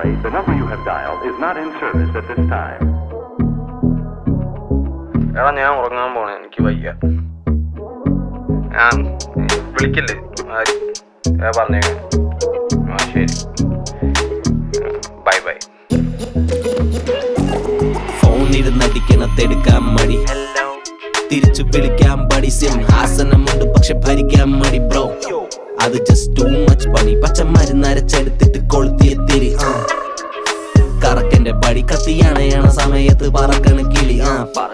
sorry, the number you have dialed is not in service at this time. എടാ ഞാൻ ഉറങ്ങാൻ പോണേ എനിക്ക് വയ്യ ഞാൻ വിളിക്കില്ലേ ആര്? ഞാൻ പറഞ്ഞേക്കാം ആ ശരി ബൈ ബൈ ഫോണിരുന്നടിക്കണത്തെടുക്കാൻ മടി തിരിച്ചു വിളിക്കാൻ പടി സിംഹാസനമുണ്ട് പക്ഷെ ഭരിക്കാൻ മടി ബ്രോ അത് ജസ്റ്റ് ടു മച്ച് പണി പച്ച മരുന്നരച്ചെടുത്തിട്ട് കൊളുത്തിയ തിരി ആ കറക്കന്റെ പടി കത്തിയണയണ സമയത്ത് പറക്കണ കിളി ആ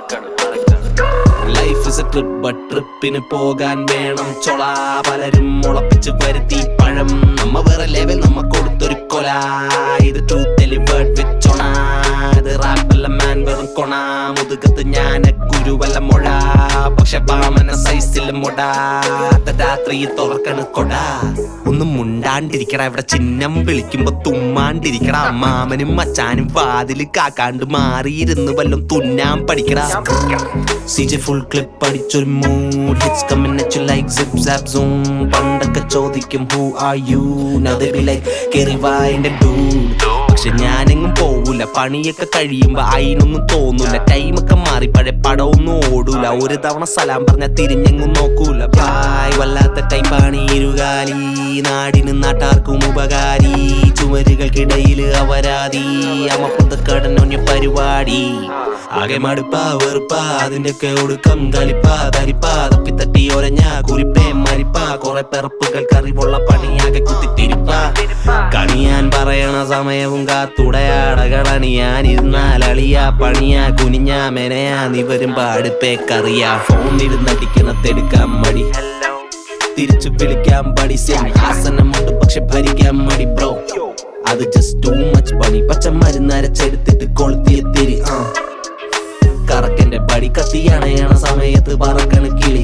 life is a trip but ട്രിപ്പിന് പോകാൻ വേണം ചൊള പലരും മുളപ്പിച്ച് വരുത്തി പഴം നമ്മ വേറെ ലെവൽ നമ്മ കൊടുത്തൊരു കൊല ഇത് ട്രൂത്ത് ഡെലിവേർഡ് വെച്ചോണ ഇത് റാപ്പല്ല മാൻ വെറും കൊണ മുതുകത്ത് ഞാൻ ഗുരുവല്ല മുഴ പക്ഷെ ബാമന സൈസിൽ മുടാത്ത രാത്രി തുറക്കണ് കൊട ഒന്നും മുണ്ടാണ്ടിരിക്കട ഇവിടെ ചിഹ്നം വിളിക്കുമ്പോ തുമ്മാണ്ടിരിക്കട മാമനും മച്ചാനും വാതില് കാക്കാണ്ട് മാറിയിരുന്ന് വല്ലതും തുന്നാൻ പഠിക്കടാ CJ full clip പഠിച്ചൊരു mood hits coming at you like zip zap zoom പണ്ടൊക്കെ ചോദിക്കും who are you now they be like കേറി വാ എന്റെ dude പക്ഷെ ഞാനെങ്ങും പോവൂല പണിയൊക്കെ കഴിയുമ്പോ അതിനൊന്നും തോന്നൂല ടൈമൊക്കെ മാറി പഴയ പടമൊന്നും ഓടൂല ഒരു തവണ സലാം പറഞ്ഞ തിരിഞ്ഞെങ്ങും നോക്കൂല ബായ് വല്ലാത്ത ടൈപ്പാണ് ഈ ഇരുകാലി നാടിന് നാട്ടാർക്കും ഉപകാരി ചുമരുകൾക്കിടയിൽ അവരാതി അമ്മപ്പുറത്തക്കടനൊഞ്ഞ പരിപാടി ആകെ മടുപ്പാ വെറുപ്പാ അതിന്റെയൊക്കെ ഒടുക്കം കളിപ്പാ തരിപ്പാ തപ്പി തട്ടി ഒരഞ്ഞ കുരിപ്പേ മരിപ്പാ കുറെ പിറപ്പുകൾ കറിവുള്ള പണിയാകെ കുത്തിത്തിരിപ്പാ കണിയാൻ പറയണ സമയവും കാത്തുടയാടകളണിയാൻ ഇരുന്നാൽ അളിയാ പണിയാ കുനിഞ്ഞാ മെനയാ നീ വരുമ്പോ അടുപ്പേ കറിയാ ഫോണിരുന്നടിക്കണത്തെടുക്കാൻ മടി തിരിച്ചു വിളിക്കാൻ പടി സിംഹാസനമുണ്ട് പക്ഷെ ഭരിക്കാൻ മടി ബ്രോ അത് ജസ്റ്റ് ടു മച്ച് പണി പച്ച മരുന്നരച്ചെടുത്തിട്ട് കൊളുത്തിയ തിരി ആ കറക്കന്റെ പടി കത്തിയണയണ സമയത്ത് പറക്കണ കിളി